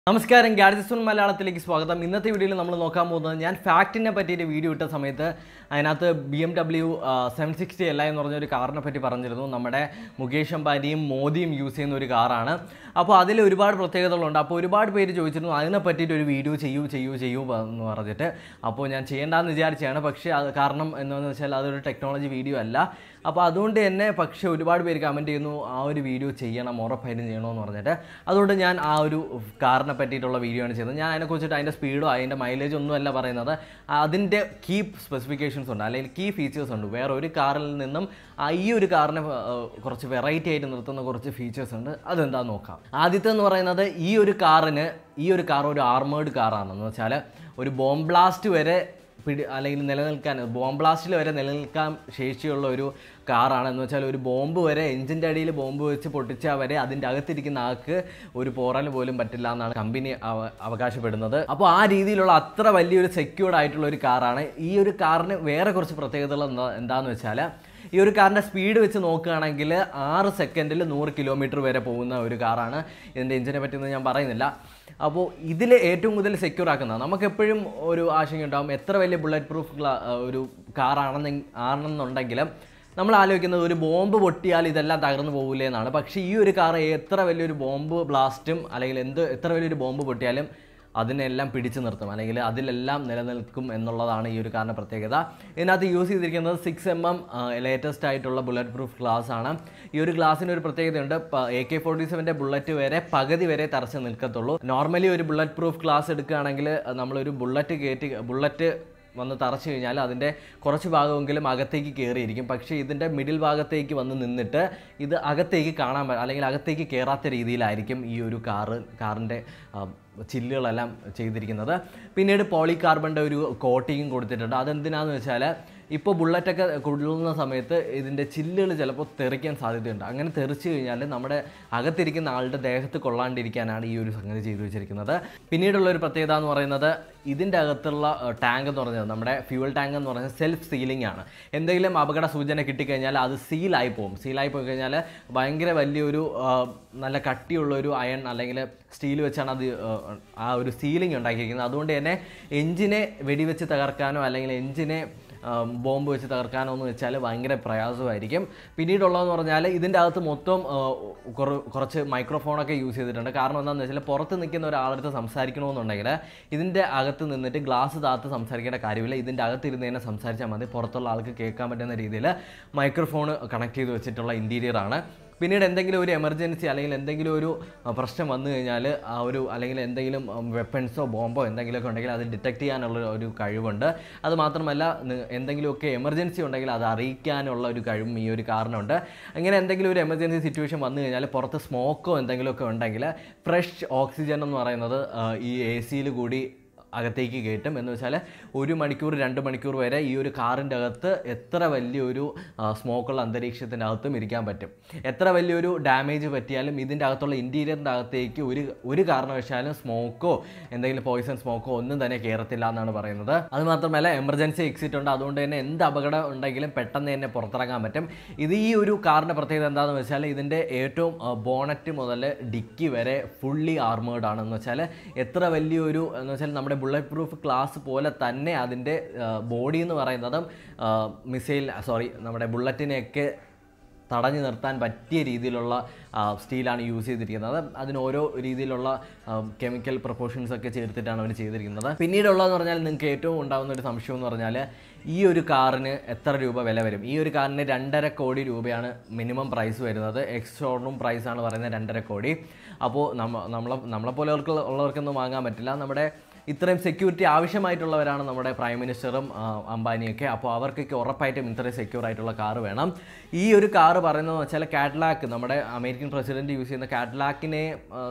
നമസ്കാരം ഗാഡ്ജസ്വൺ മലയാളത്തിലേക്ക് സ്വാഗതം ഇന്നത്തെ വീഡിയോയിൽ നമ്മൾ നോക്കാൻ പോകുന്നത് ഞാൻ ഫാക്റ്റിനെ പറ്റിയിട്ട് വീഡിയോ ഇട്ട സമയത്ത് അതിനകത്ത് B M W seven sixty L എന്ന് പറഞ്ഞൊരു കാറിനെ പറ്റി പറഞ്ഞിരുന്നു നമ്മുടെ മുകേഷ് അംബാനിയും മോദിയും യൂസ് ചെയ്യുന്ന ഒരു കാറാണ് അപ്പോൾ അതിൽ ഒരുപാട് പ്രത്യേകതകളുണ്ട് അപ്പോൾ ഒരുപാട് പേര് ചോദിച്ചിരുന്നു അതിനെ പറ്റിയിട്ട് ഒരു വീഡിയോ ചെയ്യൂ ചെയ്യൂ ചെയ്യൂ എന്ന് പറഞ്ഞിട്ട് അപ്പോൾ ഞാൻ ചെയ്യേണ്ടെന്ന് വിചാരിച്ചതാണ് പക്ഷേ അത് കാരണം എന്താണെന്ന് വെച്ചാൽ അതൊരു ടെക്നോളജി വീഡിയോ അല്ല അപ്പോൾ അതുകൊണ്ട് തന്നെ പക്ഷേ ഒരുപാട് പേര് കമൻറ്റ് ചെയ്യുന്നു ആ ഒരു വീഡിയോ ചെയ്യണം ഉറപ്പായിട്ടും ചെയ്യണമെന്ന് പറഞ്ഞിട്ട് അതുകൊണ്ട് ഞാൻ ആ ഒരു കാറിനെ പറ്റിയിട്ടുള്ള വീഡിയോ ആണ് ചെയ്തത് ഞാൻ അതിനെക്കുറിച്ചിട്ട് അതിൻ്റെ സ്പീഡോ അതിൻ്റെ മൈലേജ് ഒന്നുമല്ല പറയുന്നത് അതിൻ്റെ കീ സ്പെസിഫിക്കേഷൻസ് ഉണ്ട് അല്ലെങ്കിൽ കീ ഫീച്ചേഴ്സ് ഉണ്ട് വേറെ ഒരു കാറിൽ നിന്നും ആ ഈ ഒരു കാറിനെ ആ, കുറച്ച് വെറൈറ്റി ആയിട്ട് നിർത്തുന്ന കുറച്ച് ഫീച്ചേഴ്സ് ഉണ്ട് അതെന്താന്ന് നോക്കാം ആദ്യത്തെ എന്ന് പറയുന്നത് ഈ ഒരു കാറിന് ഈ ഒരു കാർ ഒരു ആർമേഡ് കാറാണെന്ന് വെച്ചാൽ ഒരു ബോംബ് ബ്ലാസ്റ്റ് വരെ പിടി അല്ലെങ്കിൽ നിലനിൽക്കാൻ ബോംബ് ബ്ലാസ്റ്റിൽ വരെ നിലനിൽക്കാൻ ശേഷിയുള്ള ഒരു കാറാണ് എന്ന് വെച്ചാൽ ഒരു ബോംബ് വരെ എഞ്ചിൻ്റെ അടിയിൽ ബോംബ് വെച്ച് പൊട്ടിച്ചാൽ വരെ അതിൻ്റെ അകത്തിരിക്കുന്ന ആൾക്ക് ഒരു പോറൽ പോലും പറ്റില്ല എന്നാണ് കമ്പനി അവ- അവകാശപ്പെടുന്നത് അപ്പോൾ ആ രീതിയിലുള്ള അത്ര വലിയൊരു സെക്യൂർഡ് ആയിട്ടുള്ള ഒരു കാറാണ് ഈ ഒരു കാറിന് വേറെ കുറച്ച് പ്രത്യേകതകൾ എന്താ എന്താണെന്ന് വെച്ചാൽ ഈ ഒരു കാറിൻ്റെ സ്പീഡ് വെച്ച് നോക്കുകയാണെങ്കിൽ ആറ് സെക്കൻഡിൽ നൂറ് കിലോമീറ്റർ വരെ പോകുന്ന ഒരു കാറാണ് ഇതിൻ്റെ എഞ്ചിനെ പറ്റിയൊന്നും ഞാൻ പറയുന്നില്ല അപ്പോൾ ഇതിൽ ഏറ്റവും കൂടുതൽ സെക്യൂർ ആക്കുന്നത് നമുക്ക് എപ്പോഴും ഒരു ആശങ്ക ഉണ്ടാകും എത്ര വലിയ ബുള്ളറ്റ് പ്രൂഫ് ഒരു കാറാണെന്ന് ആണെന്നുണ്ടെങ്കിലും നമ്മൾ ആലോചിക്കുന്നത് ഒരു ബോംബ് പൊട്ടിയാൽ ഇതെല്ലാം തകർന്നു പോകില്ലേ എന്നാണ് പക്ഷേ ഈ ഒരു കാർ എത്ര വലിയൊരു ബോംബ് ബ്ലാസ്റ്റും അല്ലെങ്കിൽ എന്ത് എത്ര വലിയൊരു ബോംബ് പൊട്ടിയാലും അതിനെല്ലാം പിടിച്ചു നിർത്തും അല്ലെങ്കിൽ അതിലെല്ലാം നിലനിൽക്കും എന്നുള്ളതാണ് ഈ ഒരു കാറിൻ്റെ പ്രത്യേകത ഇതിനകത്ത് യൂസ് ചെയ്തിരിക്കുന്നത് സിക്സ് എം എം ലേറ്റസ്റ്റ് ആയിട്ടുള്ള ബുള്ളറ്റ് പ്രൂഫ് ഗ്ലാസ് ആണ് ഈ ഒരു ഗ്ലാസ്സിന് ഒരു പ്രത്യേകതയുണ്ട് എ കെ ഫോർട്ടി സെവൻ്റെ ബുള്ളറ്റ് വരെ പകുതി വരെ തറച്ച് നിൽക്കത്തുള്ളൂ നോർമലി ഒരു ബുള്ളറ്റ് പ്രൂഫ് ഗ്ലാസ് എടുക്കുകയാണെങ്കിൽ നമ്മളൊരു ബുള്ളറ്റ് കയറ്റി ബുള്ളറ്റ് വന്ന് തറച്ചു കഴിഞ്ഞാൽ അതിൻ്റെ കുറച്ച് ഭാഗമെങ്കിലും അകത്തേക്ക് കയറിയിരിക്കും പക്ഷേ ഇതിൻ്റെ മിഡിൽ ഭാഗത്തേക്ക് വന്ന് നിന്നിട്ട് ഇത് അകത്തേക്ക് കാണാൻ പ- അല്ലെങ്കിൽ അകത്തേക്ക് കയറാത്ത രീതിയിലായിരിക്കും ഈ ഒരു കാറ് കാറിൻ്റെ ചില്ലുകളെല്ലാം ചെയ്തിരിക്കുന്നത് പിന്നീട് പോളി കാർബണിൻ്റെ ഒരു കോട്ടിങ്ങും കൊടുത്തിട്ടുണ്ട് അതെന്തിനാന്ന് വെച്ചാൽ ഇപ്പോൾ ബുള്ളറ്റൊക്കെ കൊള്ളുന്ന സമയത്ത് ഇതിൻ്റെ ചില്ലുകൾ ചിലപ്പോൾ തെറിക്കാൻ സാധ്യതയുണ്ട് അങ്ങനെ തെറിച്ച് കഴിഞ്ഞാൽ നമ്മുടെ അകത്തിരിക്കുന്ന ആളുടെ ദേഹത്ത് കൊള്ളാണ്ടിരിക്കാനാണ് ഈ ഒരു സംഗതി ചെയ്തു വെച്ചിരിക്കുന്നത് പിന്നീടുള്ള ഒരു പ്രത്യേകത എന്ന് പറയുന്നത് ഇതിൻ്റെ അകത്തുള്ള ടാങ്ക് എന്ന് പറയുന്നത് നമ്മുടെ ഫ്യൂവൽ ടാങ്ക് എന്ന് പറയുന്നത് സെൽഫ് സീലിംഗ് ആണ് എന്തെങ്കിലും അപകട സൂചന കിട്ടിക്കഴിഞ്ഞാൽ അത് സീലായി പോകും സീലായി പോയി കഴിഞ്ഞാൽ ഭയങ്കര വലിയൊരു ആ, നല്ല കട്ടിയുള്ള ഒരു അയൺ അല്ലെങ്കിൽ സ്റ്റീൽ വെച്ചാണ് അത് ആ, ആ ഒരു സീലിംഗ് ഉണ്ടാക്കിയിരിക്കുന്നത് അതുകൊണ്ട് തന്നെ എഞ്ചിനെ വെടിവെച്ച് തകർക്കാനോ അല്ലെങ്കിൽ എഞ്ചിനെ ആം, ബോംബ് വെച്ച് തകർക്കാനോ എന്ന് വെച്ചാൽ ഭയങ്കര പ്രയാസമായിരിക്കും പിന്നീടുള്ളതെന്ന് പറഞ്ഞാൽ ഇതിൻ്റെ അകത്ത് മൊത്തം ആ, കുറ- കുറച്ച് മൈക്രോഫോണൊക്കെ യൂസ് ചെയ്തിട്ടുണ്ട് കാരണം എന്താണെന്ന് വെച്ചാൽ പുറത്ത് നിൽക്കുന്ന ഒരാളടുത്ത് സംസാരിക്കണമെന്നുണ്ടെങ്കിൽ ഇതിൻ്റെ അകത്ത് നിന്നിട്ട് ഗ്ലാസ് താത്ത് സംസാരിക്കേണ്ട കാര്യമില്ല ഇതിൻ്റെ അകത്തിരുന്ന് തന്നെ സംസാരിച്ചാൽ മതി പുറത്തുള്ള ആൾക്ക് കേൾക്കാൻ പറ്റുന്ന രീതിയിൽ മൈക്രോഫോൺ കണക്ട് ചെയ്ത് വെച്ചിട്ടുള്ള ഇൻറ്റീരിയറാണ് പിന്നീട് എന്തെങ്കിലും ഒരു എമർജൻസി അല്ലെങ്കിൽ എന്തെങ്കിലും ഒരു അഹ്, പ്രശ്നം വന്നു കഴിഞ്ഞാൽ ആ ഒരു അല്ലെങ്കിൽ എന്തെങ്കിലും വെപ്പൺസോ ബോംബോ എന്തെങ്കിലുമൊക്കെ ഉണ്ടെങ്കിൽ അത് ഡിറ്റക്ട് ചെയ്യാനുള്ള ഒരു കഴിവുണ്ട് അത് മാത്രമല്ല നി- എന്തെങ്കിലുമൊക്കെ എമർജൻസി ഉണ്ടെങ്കിൽ അത് അറിയിക്കാനുള്ള ഒരു കഴിവും ഈ ഒരു കാറിനുണ്ട് അങ്ങനെ എന്തെങ്കിലും ഒരു എമർജൻസി സിറ്റുവേഷൻ വന്നു കഴിഞ്ഞാൽ പുറത്ത് സ്മോക്കോ എന്തെങ്കിലുമൊക്കെ ഉണ്ടെങ്കിൽ ഫ്രഷ് ഓക്സിജൻ എന്ന് പറയുന്നത് അഹ്, ഈ എ സിയിൽ കൂടി അകത്തേക്ക് കയറ്റും എന്ന് വെച്ചാൽ ഒരു മണിക്കൂർ രണ്ട് മണിക്കൂർ വരെ ഈ ഒരു കാറിൻ്റെ അകത്ത് എത്ര വലിയൊരു ആ, സ്മോക്കുള്ള അന്തരീക്ഷത്തിൻ്റെ അകത്തും ഇരിക്കാൻ പറ്റും എത്ര വലിയൊരു ഡാമേജ് പറ്റിയാലും ഇതിൻ്റെ അകത്തുള്ള ഇൻറ്റീരിയറിൻ്റെ അകത്തേക്ക് ഒരു ഒരു കാരണവശാലും സ്മോക്കോ എന്തെങ്കിലും പോയിസൺ സ്മോക്കോ ഒന്നും തന്നെ കയറത്തില്ല എന്നാണ് പറയുന്നത് അത് മാത്രമല്ല എമർജൻസി എക്സിറ്റ് ഉണ്ട് അതുകൊണ്ട് തന്നെ എന്ത് അപകടം ഉണ്ടെങ്കിലും പെട്ടെന്ന് തന്നെ പുറത്തിറങ്ങാൻ പറ്റും ഇത് ഈ ഒരു കാറിൻ്റെ പ്രത്യേകത എന്താണെന്ന് വെച്ചാൽ ഇതിൻ്റെ ഏറ്റവും ബോണറ്റ് മുതൽ ഡിക്കി വരെ ഫുള്ളി ആർമേഡ് ആണ് എന്ന് വെച്ചാൽ എത്ര വലിയൊരു എന്ന് വെച്ചാൽ നമ്മുടെ ബുള്ളറ്റ് പ്രൂഫ് ക്ലാസ് പോലെ തന്നെ അതിൻ്റെ ബോഡി എന്ന് പറയുന്നതും മിസൈൽ സോറി നമ്മുടെ ബുള്ളറ്റിനെയൊക്കെ തടഞ്ഞു നിർത്താൻ പറ്റിയ രീതിയിലുള്ള ആ, സ്റ്റീലാണ് യൂസ് ചെയ്തിരിക്കുന്നത് അതിന് ഓരോ രീതിയിലുള്ള കെമിക്കൽ പ്രൊപ്പോർഷൻസ് ഒക്കെ ചേർത്തിട്ടാണ് അവർ ചെയ്തിരിക്കുന്നത് പിന്നീടുള്ളതെന്ന് പറഞ്ഞാൽ നിങ്ങൾക്ക് ഏറ്റവും ഉണ്ടാകുന്ന ഒരു സംശയം എന്ന് പറഞ്ഞാൽ ഈ ഒരു കാറിന് എത്ര രൂപ വില വരും ഈ ഒരു കാറിന് രണ്ടര കോടി രൂപയാണ് മിനിമം പ്രൈസ് വരുന്നത് എക്സ് ഷോറൂം പ്രൈസാണ് പറയുന്നത് രണ്ടര കോടി അപ്പോൾ നമ്മ നമ്മളെ നമ്മളെപ്പോലെ ഉള്ളവർക്കൊന്നും വാങ്ങാൻ പറ്റില്ല നമ്മുടെ ഇത്രയും സെക്യൂരിറ്റി ആവശ്യമായിട്ടുള്ളവരാണ് നമ്മുടെ പ്രൈം മിനിസ്റ്ററും ആ, അംബാനിയൊക്കെ അപ്പോൾ അവർക്കൊക്കെ ഉറപ്പായിട്ടും ഇത്രയും സെക്യൂർ ആയിട്ടുള്ള കാറ് വേണം ഈ ഒരു കാറ് പറയുന്നതെന്ന് വെച്ചാൽ കാഡ്ലാക്ക് നമ്മുടെ അമേരിക്കൻ പ്രസിഡന്റ് യൂസ് ചെയ്യുന്ന കാഡ്ലാക്കിനെ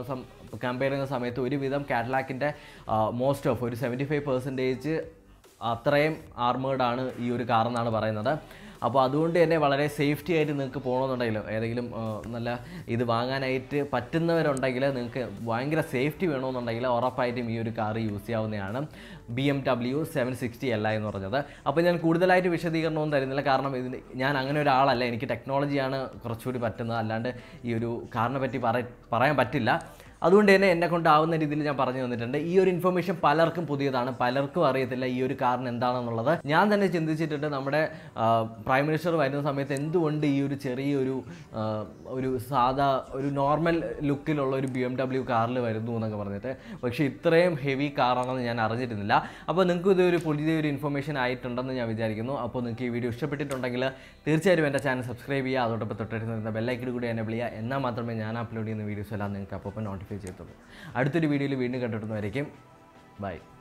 കമ്പയർ ചെയ്യുന്ന സമയത്ത് ഒരുവിധം കാഡ്ലാക്കിൻ്റെ മോസ്റ്റ് ഓഫ് ഒരു സെവൻറ്റി ഫൈവ് പെർസെൻറ്റേജ് അത്രയും ആർമേഡ് ആണ് ഈ ഒരു കാർ എന്നാണ് പറയുന്നത് അപ്പോൾ അതുകൊണ്ട് തന്നെ വളരെ സേഫ്റ്റി ആയിട്ട് നിങ്ങൾക്ക് പോകണമെന്നുണ്ടെങ്കിൽ ഏതെങ്കിലും ആ, നല്ല ഇത് വാങ്ങാനായിട്ട് പറ്റുന്നവരുണ്ടെങ്കിൽ നിങ്ങൾക്ക് ഭയങ്കര സേഫ്റ്റി വേണമെന്നുണ്ടെങ്കിൽ ഉറപ്പായിട്ടും ഈ ഒരു കാർ യൂസ് ചെയ്യാവുന്നതാണ് B M W seven sixty അല്ല എന്ന് പറഞ്ഞത് അപ്പോൾ ഞാൻ കൂടുതലായിട്ട് വിശദീകരണമൊന്നും തരുന്നില്ല കാരണം ഇതിന് ഞാൻ അങ്ങനെ ഒരാളല്ല എനിക്ക് ടെക്നോളജിയാണ് കുറച്ചുകൂടി പറ്റുന്നത് അല്ലാണ്ട് ഈ ഒരു കാറിനെ പറ്റി പറ പറയാൻ പറ്റില്ല അതുകൊണ്ട് തന്നെ എന്നെ കൊണ്ടാവുന്ന രീതിയിൽ ഞാൻ പറഞ്ഞു തന്നിട്ടുണ്ട് ഈ ഒരു ഇൻഫർമേഷൻ പലർക്കും പുതിയതാണ് പലർക്കും അറിയത്തില്ല ഈ ഒരു കാരണം എന്താണെന്നുള്ളത് ഞാൻ തന്നെ ചിന്തിച്ചിട്ടുണ്ട് നമ്മുടെ ആ, പ്രൈം മിനിസ്റ്റർ വരുന്ന സമയത്ത് എന്തുകൊണ്ട് ഈ ഒരു ചെറിയൊരു ആ, ഒരു സാധാ ഒരു നോർമൽ ലുക്കിലുള്ള ഒരു ബി എം ഡബ്ല്യു കാറിൽ വരുന്നു എന്നൊക്കെ പറഞ്ഞിട്ട് പക്ഷേ ഇത്രയും ഹെവി കാറാണെന്ന് ഞാൻ അറിഞ്ഞിരുന്നില്ല അപ്പോൾ നിങ്ങൾക്ക് ഇതൊരു പുതിയൊരു ഇൻഫർമേഷൻ ആയിട്ടുണ്ടെന്ന് ഞാൻ വിചാരിക്കുന്നു അപ്പോൾ നിങ്ങൾക്ക് ഈ വീഡിയോ ഇഷ്ടപ്പെട്ടിട്ടുണ്ടെങ്കിൽ തീർച്ചയായും എൻ്റെ ചാനൽ സബ്സ്ക്രൈബ് ചെയ്യുക അതോടൊപ്പം തൊട്ടടുത്ത് നിന്ന ബെല്ലൈക്കിൽ കൂടി എന്നെ ചെയ്യുക എന്നാൽ മാത്രമേ ഞാൻ അപ്ലോഡ് ചെയ്യുന്ന വീഡിയോസ് എല്ലാം നിങ്ങൾക്ക് അപ്പോൾ നോട്ടിഫൈ ചെയ്യത്തുള്ളൂ അടുത്തൊരു വീഡിയോയിൽ വീണ്ടും കണ്ടിട്ടുന്നവരേക്കും ബൈ